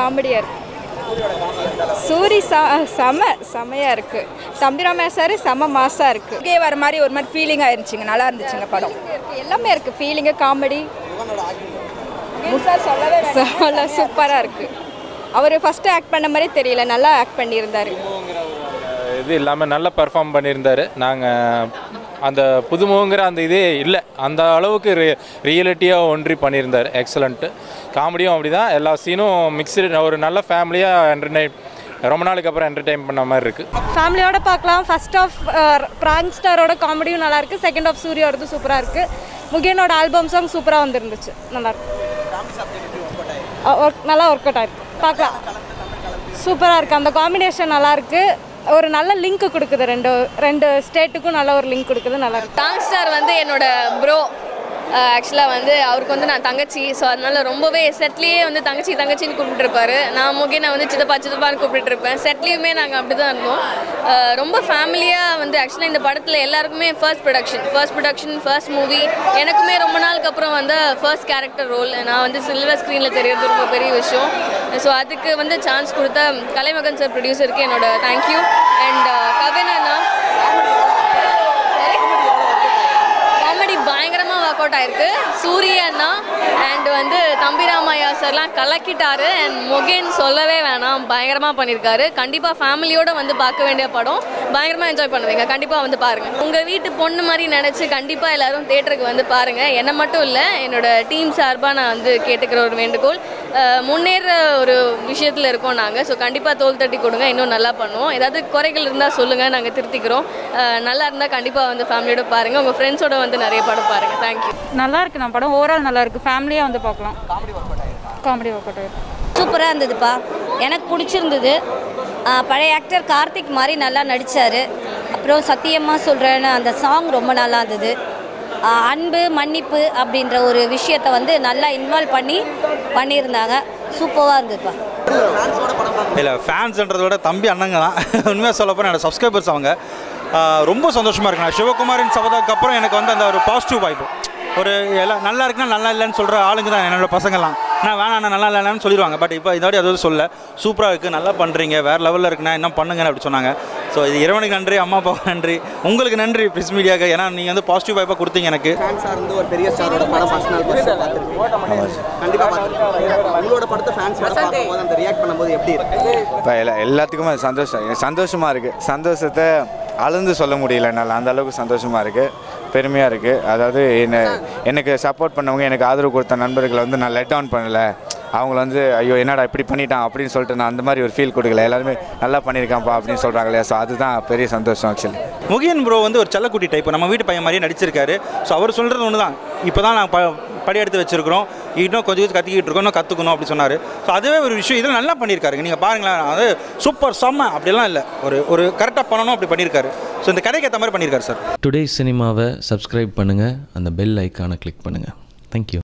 காமெடியாக இருக்குது சூரி ச செம செமையாக இருக்குது தம்பிராமையா சார் செம மாசாக இருக்குது இங்கே வர மாதிரி ஒரு மாதிரி ஃபீலிங்காக இருந்துச்சுங்க நல்லா இருந்துச்சுங்க படம் எல்லாமே இருக்குது ஃபீலிங்கு காமெடி சொல்லவே சொல்ல சூப்பராக இருக்குது அவர் ஃபஸ்ட்டு ஆக்ட் பண்ண மாதிரி தெரியல நல்லா ஆக்ட் பண்ணியிருந்தார் இது இல்லாமல் நல்லா பர்ஃபார்ம் பண்ணியிருந்தார் நாங்கள் அந்த புதுமுகங்கிற அந்த இதே இல்லை அந்த அளவுக்கு ரி ரியலிட்டியாக ஒன்றி பண்ணியிருந்தார் எக்ஸலண்ட்டு காமெடியும் அப்படி தான் எல்லா சீனும் மிக்சடு ஒரு நல்ல ஃபேமிலியாக என்டர்டைன் ரொம்ப நாளுக்கு அப்புறம் என்டர்டைன் பண்ண மாதிரி இருக்குது ஃபேமிலியோட பார்க்கலாம் ஃபர்ஸ்ட் ஆஃப் பிராங்க் ஸ்டாரோட காமெடியும் நல்லா இருக்கு செகண்ட் ஆஃப் சூர்யாவோடது சூப்பராக இருக்கு முகேனோட ஆல்பம் சாங் சூப்பராக வந்துருந்துச்சு நல்லா இருக்கு அ, work- நல்லா ஒர்க் அவுட் ஆயிருக்கு பார்க்கலாம் சூப்பராக இருக்குது அந்த காம்பினேஷன் நல்லா இருக்கு ஒரு நல்ல லிங்க் கொடுக்குது ரெண்டு ரெண்டு ஸ்டேட்டுக்கும் நல்ல ஒரு லிங்க் கொடுக்குது நல்லா இருக்கு டாங் ஸ்டார் வந்து என்னோட ப்ரோ ஆக்சுவலாக வந்து அவருக்கு வந்து நான் தங்கச்சி ஸோ அதனால ரொம்பவே செட்லேயே வந்து தங்கச்சி தங்கச்சின்னு கூப்பிட்டுருப்பாரு நான் முகேனை வந்து சித்தப்பா சித்தப்பான்னு கூப்பிட்டு இருப்பேன் செட்லேயுமே நாங்கள் அப்படி தான் இருந்தோம் அஹ் ரொம்ப ஃபேமிலியாக வந்து ஆக்சுவலாக இந்த படத்தில் எல்லாருக்குமே first production first production first movie எனக்குமே ரொம்ப நாளுக்கு அப்புறம் வந்து ஃபர்ஸ்ட் கேரக்டர் ரோல் நான் வந்து சில்வர் ஸ்க்ரீனில் தெரியறது ரொம்ப பெரிய விஷயம் ஸோ அதுக்கு வந்து சான்ஸ் கொடுத்த கலைமகன் சார் ப்ரொடியூசருக்கு என்னோட தேங்க்யூ அண்ட் கவின் அண்ணா காமெடி பயங்கரமாக ஒர்க் அவுட் ஆயிருக்கு சூரியன்னா அண்ட் வந்து தம்பிராமையா சார்லாம் கலக்கிட்டாரு அண்ட் மொகேன் சொல்லவே வேணாம் பயங்கரமாக பண்ணியிருக்காரு கண்டிப்பாக ஃபேமிலியோட வந்து பார்க்க வேண்டிய படம் பயங்கரமாக என்ஜாய் பண்ணுவீங்க கண்டிப்பாக வந்து பாருங்கள் உங்கள் வீட்டு பொண்ணு மாதிரி நினச்சி கண்டிப்பாக எல்லாரும் தேட்டருக்கு வந்து பாருங்கள் என்ன மட்டும் இல்லை என்னோட டீம் சார்பாக நான் வந்து கேட்டுக்கிற ஒரு வேண்டுகோள் அஹ் முன்னேற ஒரு விஷயத்தில் இருக்கோம் நாங்கள் ஸோ கண்டிப்பாக தோல் தட்டி கொடுங்க இன்னும் நல்லா பண்ணுவோம் ஏதாவது குறைகள் இருந்தால் சொல்லுங்கள் நாங்கள் திருத்திக்கிறோம் அஹ் நல்லா இருந்தால் கண்டிப்பாக வந்து ஃபேமிலியோட பாருங்கள் உங்கள் ஃப்ரெண்ட்ஸோட வந்து நிறைய படம் பாருங்கள் தேங்க்யூ நல்லா இருக்கு நான் படம் ஓவரால் நல்லா இருக்கு ஃபேமிலியாக வந்து பார்க்கலாம் காமெடி ஒர்க் அவுட் ஆயிருக்கு சூப்பராக இருந்ததுப்பா எனக்கு பிடிச்சிருந்தது ஆ, பழைய ஆக்டர் கார்த்திக் மாதிரி நல்லா நடித்தார் அப்புறம் சத்தியமாக சொல்கிறேன்னு அந்த சாங் ரொம்ப நல்லா இருந்தது ஆ, அன்பு மன்னிப்பு அப்படின்ற ஒரு விஷயத்தை வந்து நல்லா இன்வால்வ் பண்ணி பண்ணியிருந்தாங்க சூப்பராக இருந்ததுப்பா இல்லை ஃபேன்ஸ்ன்றதை விட தம்பி அண்ணங்க தான் உண்மையாக சொல்ல போனால் என்னோட சப்ஸ்கிரைபர்ஸ் அவங்க ஆஹ் ரொம்ப சந்தோஷமாக இருக்கு நான் சிவகுமாரின் சபதாக்கு அப்புறம் எனக்கு வந்து அந்த ஒரு பாசிட்டிவ் வாய்ப்பு ஒரு எல்லாம் நல்லா இருக்குன்னா நல்லா இல்லைன்னு சொல்கிற ஆளுங்க தான் என்னோட பசங்கள்லாம் நான் வேணாம் நான் நல்லா இல்லைன்னு சொல்லிடுவாங்க பட் இப்போ இதோட அது சொல்ல சூப்பராக இருக்குது நல்லா பண்ணுறீங்க வேறு லெவலில் இருக்குண்ணா என்ன பண்ணுங்கன்னு அப்படி சொன்னாங்க ஸோ இது இறைவனுக்கு நன்றி அம்மா அப்பாவுக்கு நன்றி உங்களுக்கு நன்றி ப்ரெஸ் மீடியாவுக்கு ஏன்னா நீங்கள் வந்து பாசிட்டிவ் வாய்ப்பாக கொடுத்தீங்க எனக்கு ஃபேன்ஸாக இருந்து ஒரு பெரிய ஸ்டாரோட படம் ஃபர்ஸ்ட் நாள் கண்டிப்பாக பார்த்துருக்கேன் உங்களோட படத்தை ஃபேன்ஸ் பார்க்கும்போது அந்த ரியாக்ட் பண்ணும்போது எப்படி இருக்கு இப்போ எல்லா எல்லாத்துக்குமே சந்தோஷம் எனக்கு சந்தோஷமாக இருக்குது சந்தோஷத்தை அளந்து சொல்ல முடியல என்னால் அந்த அளவுக்கு சந்தோஷமாக இருக்குது பெருமையாக இருக்குது அதாவது என்ன எனக்கு சப்போர்ட் பண்ணவங்க எனக்கு ஆதரவு கொடுத்த நண்பர்களை வந்து நான் லெட் டவுன் பண்ணலை அவங்கள வந்து ஐயோ என்னடா இப்படி பண்ணிட்டான் அப்படின்னு சொல்லிட்டு நான் அந்த மாதிரி ஒரு ஃபீல் கொடுக்கல எல்லாருமே நல்லா பண்ணியிருக்கான்ப்பா அப்படின்னு சொல்கிறாங்க இல்லையா ஸோ அதுதான் பெரிய சந்தோஷம் ஆக்சுவலி முகியன் ப்ரோ வந்து ஒரு செல்லக்குட்டி டைப் நம்ம வீட்டு பையன் மாதிரியே நடிச்சிருக்காரு ஸோ அவர் சொல்கிறது ஒன்று தான் இப்போ தான் நான் ப படி எடுத்து வச்சிருக்கிறோம் இன்னும் கொஞ்சம் கொஞ்சம் கற்றுக்கிட்டு இருக்கோம் இன்னும் கற்றுக்கணும் அப்படி சொன்னார் ஸோ அதுவே ஒரு விஷயம் இதில் நல்லா பண்ணியிருக்காருங்க நீங்கள் பாருங்களேன் அது சூப்பர் செம்ம அப்படிலாம் இல்லை ஒரு ஒரு கரெக்டாக பண்ணணும் அப்படி பண்ணியிருக்காரு ஸோ இந்த கதைக்கு ஏற்ற மாதிரி பண்ணியிருக்காரு சார் டுடே சினிமாவை சப்ஸ்கிரைப் பண்ணுங்கள் அந்த பெல் ஐக்கானை கிளிக் பண்ணுங்கள் தேங்க்யூ